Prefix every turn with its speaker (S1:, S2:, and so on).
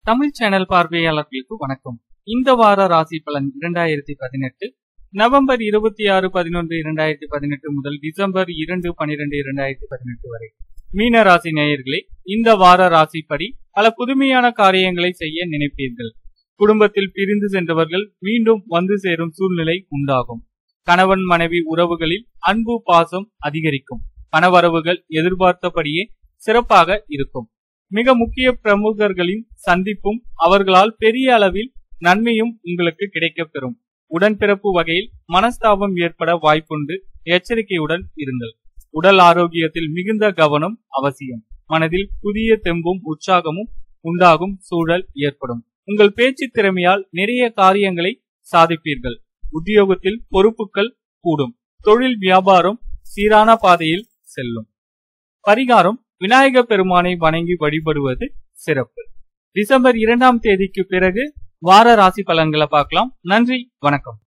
S1: Tamil channel பார்வையாளர்களுக்கு வணக்கம் இந்த வார ராசி பலன் இரண்டாயிரத்தி பதினெட்டு நவம்பர் இருபத்தி ஆறு பதினொன்று இரண்டாயிரத்தி பதினெட்டு முதல் டிசம்பர் இரண்டு பனிரெண்டு இரண்டாயிரத்தி பதினெட்டு வரை மீன ராசி நேயர்களே இந்த வார ராசிப்படி பல புதுமையான காரியங்களை செய்ய நினைப்பீர்கள் குடும்பத்தில் பிரிந்து சென்றவர்கள் மீண்டும் வந்து சேரும் சூழ்நிலை உண்டாகும் கணவன் மனைவி உறவுகளில் அன்பு பாசம் அதிகரிக்கும் பணவரவுகள் எதிர்பார்த்தபடியே சிறப்பாக இருக்கும் மிக முக்கிய பிரமுகர்களின் சந்திப்பும் அவர்களால் பெரிய அளவில் நன்மையும் உங்களுக்கு கிடைக்கப் பெறும் உடன்பிறப்பு வகையில் மனஸ்தாபம் ஏற்பட வாய்ப்புண்டு எச்சரிக்கையுடன் இருங்கள் உடல் ஆரோக்கியத்தில் மிகுந்த கவனம் அவசியம் மனதில் புதிய தெம்பும் உற்சாகமும் உண்டாகும் சூழல் ஏற்படும் உங்கள் பேச்சு திறமையால் நிறைய காரியங்களை சாதிப்பீர்கள் உத்தியோகத்தில் பொறுப்புகள் கூடும் தொழில் வியாபாரம் சீரான பாதையில் செல்லும் பரிகாரம் விநாயக பெருமானை வணங்கி வழிபடுவது சிறப்பு டிசம்பர் இரண்டாம் தேதிக்கு பிறகு வார ராசி பலன்களை பார்க்கலாம் நன்றி வணக்கம்